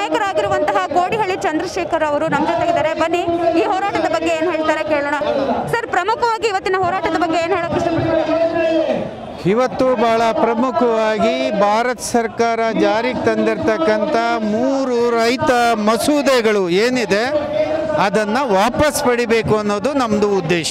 ನಾಯಕರಾಗಿರುವಂತಹ ಕೋಡಿಹಳ್ಳಿ ಚಂದ್ರಶೇಖರ್ ಅವರು ನಮ್ಮ ಜೊತೆಗಿದ್ದಾರೆ ಬನ್ನಿ ಈ ಹೋರಾಟದ ಬಗ್ಗೆ ಏನು ಹೇಳ್ತಾರೆ ಕೇಳೋಣ ಸರ್ ಪ್ರಮುಖವಾಗಿ ಇವತ್ತಿನ ಹೋರಾಟದ ಬಗ್ಗೆ ಏನು ಹೇಳಕ್ ಇಷ್ಟಪಡ್ತಾರೆ ಇವತ್ತು ಬಹಳ ಪ್ರಮುಖವಾಗಿ ಭಾರತ ಸರ್ಕಾರ ಜಾರಿಗೆ ತಂದಿರತಕ್ಕಂಥ ಮೂರು ರೈತ ಮಸೂದೆಗಳು ಏನಿದೆ ಅದನ್ನು ವಾಪಸ್ ಪಡಿಬೇಕು ಅನ್ನೋದು ನಮ್ಮದು ಉದ್ದೇಶ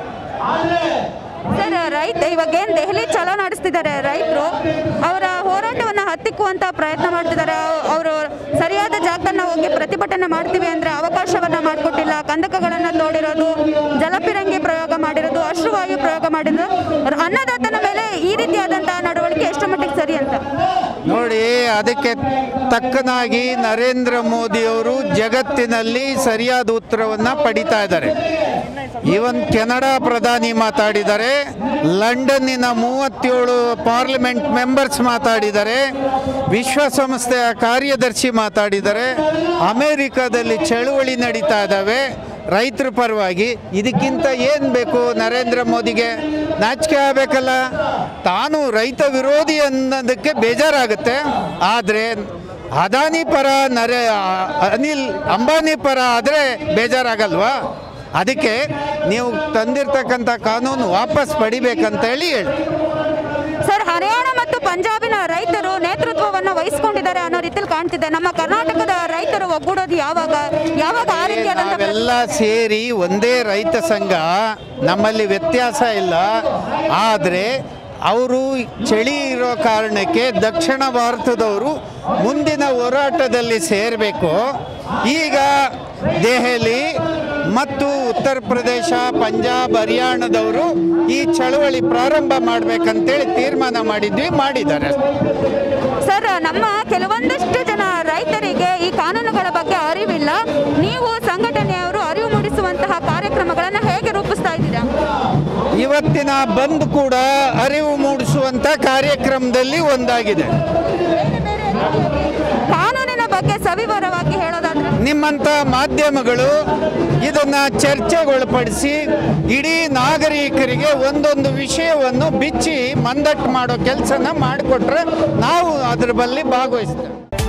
ಸರ್ ರೈತ ಇವಾಗ ಏನು ದೆಹಲಿ ಚಲೋ ನಡೆಸ್ತಿದ್ದಾರೆ ರೈತರು ಅವರ ಹೋರಾಟವನ್ನು ಹತ್ತಿಕ್ಕುವಂತ ಪ್ರಯತ್ನ ಮಾಡ್ತಿದ್ದಾರೆ ಅವರು ಸರಿಯಾದ ಜಾಗದನ್ನ ಹೋಗಿ ಪ್ರತಿಭಟನೆ ಮಾಡ್ತೀವಿ ಅಂದ್ರೆ ಅವಕಾಶವನ್ನ ಮಾಡಿಕೊಟ್ಟಿಲ್ಲ ಕಂದಕಗಳನ್ನ ತೋಡಿರೋದು ಜಲಪಿರಂಗಿ ಪ್ರಯೋಗ ಮಾಡಿರೋದು ಅಶ್ರುವಾಯು ಪ್ರಯೋಗ ಮಾಡಿರೋದು ಅನ್ನದಾತನ ಮೇಲೆ ಈ ರೀತಿಯಾದಂತಹ ನಡವಳಿಕೆ ಎಷ್ಟು ಮಟ್ಟಿಗೆ ಸರಿ ಅಂತ ನೋಡಿ ಅದಕ್ಕೆ ತಕ್ಕನಾಗಿ ನರೇಂದ್ರ ಮೋದಿಯವರು ಜಗತ್ತಿನಲ್ಲಿ ಸರಿಯಾದ ಉತ್ತರವನ್ನು ಪಡಿತಾ ಇದ್ದಾರೆ ಇವನ್ ಕೆನಡಾ ಪ್ರಧಾನಿ ಮಾತಾಡಿದ್ದಾರೆ ಲಂಡನ್ನಿನ ಮೂವತ್ತೇಳು ಪಾರ್ಲಿಮೆಂಟ್ ಮೆಂಬರ್ಸ್ ಮಾತಾಡಿದ್ದಾರೆ ವಿಶ್ವಸಂಸ್ಥೆಯ ಕಾರ್ಯದರ್ಶಿ ಮಾತಾಡಿದ್ದಾರೆ ಅಮೇರಿಕಾದಲ್ಲಿ ಚಳುವಳಿ ನಡೀತಾ ಇದ್ದಾವೆ ರೈತರ ಪರವಾಗಿ ಇದಕ್ಕಿಂತ ಏನು ಬೇಕು ನರೇಂದ್ರ ಮೋದಿಗೆ ನಾಚಿಕೆ ಆಗಬೇಕಲ್ಲ ತಾನು ರೈತ ವಿರೋಧಿ ಅನ್ನೋದಕ್ಕೆ ಬೇಜಾರಾಗುತ್ತೆ ಆದರೆ ಅದಾನಿ ಪರ ನರೇ ಅನಿಲ್ ಅಂಬಾನಿ ಪರ ಆದರೆ ಬೇಜಾರಾಗಲ್ವಾ ಅದಕ್ಕೆ ನೀವು ತಂದಿರ್ತಕ್ಕಂಥ ಕಾನೂನು ವಾಪಸ್ ಪಡಿಬೇಕಂತೇಳಿ ಹೇಳಿ ಸರ್ ಹರಿಯಾಣ ಮತ್ತು ಪಂಜಾಬಿನ ರೈತರು ನೇತೃತ್ವವನ್ನು ವಹಿಸಿಕೊಂಡಿದ್ದಾರೆ ಅನ್ನೋ ರೀತಿಯಲ್ಲಿ ಕಾಣ್ತಿದೆ ನಮ್ಮ ಕರ್ನಾಟಕದ ರೈತರು ಒಗ್ಗೂಡೋದು ಯಾವಾಗ ಯಾವಾಗ ಆ ರೀತಿಯಾದಂತಹ ನಾವೆಲ್ಲ ಸೇರಿ ಒಂದೇ ರೈತ ಸಂಘ ನಮ್ಮಲ್ಲಿ ವ್ಯತ್ಯಾಸ ಇಲ್ಲ ಆದರೆ ಅವರು ಚಳಿ ಇರೋ ಕಾರಣಕ್ಕೆ ದಕ್ಷಿಣ ಭಾರತದವರು ಮುಂದಿನ ಹೋರಾಟದಲ್ಲಿ ಸೇರಬೇಕು ಈಗ ದೆಹಲಿ ಮತ್ತು ಉತ್ತರ ಪ್ರದೇಶ ಪಂಜಾಬ್ ಹರಿಯಾಣದವರು ಈ ಚಳವಳಿ ಪ್ರಾರಂಭ ಮಾಡಬೇಕಂತೇಳಿ ತೀರ್ಮಾನ ಮಾಡಿದ್ವಿ ಮಾಡಿದ್ದಾರೆ ಸರ್ ನಮ್ಮ ಕೆಲವೊಂದಷ್ಟು ಜನ ರೈತರಿಗೆ ಈ ಕಾನೂನುಗಳ ಬಗ್ಗೆ ಅರಿವಿಲ್ಲ ನೀವು ಸಂಘಟನೆಯವರು ಅರಿವು ಮೂಡಿಸುವಂತಹ ಕಾರ್ಯಕ್ರಮಗಳನ್ನು ಹೇಗೆ ರೂಪಿಸ್ತಾ ಇದ್ದೀರಾ ಇವತ್ತಿನ ಬಂದ್ ಕೂಡ ಅರಿವು ಮೂಡಿಸುವಂಥ ಕಾರ್ಯಕ್ರಮದಲ್ಲಿ ಒಂದಾಗಿದೆ ಕಾನೂನಿನ ಬಗ್ಗೆ ಸವಿವರವಾಗಿ ಹೇಳೋದಾದ್ರೆ ನಿಮ್ಮಂಥ ಮಾಧ್ಯಮಗಳು ಇದನ್ನ ಚರ್ಚೆಗೊಳಪಡಿಸಿ ಇಡೀ ನಾಗರಿಕರಿಗೆ ಒಂದೊಂದು ವಿಷಯವನ್ನು ಬಿಚ್ಚಿ ಮಂದಟ್ಟು ಮಾಡೋ ಕೆಲಸನ ಮಾಡಿಕೊಟ್ರೆ ನಾವು ಅದ್ರ ಬಳಿ ಭಾಗವಹಿಸ್ತೇವೆ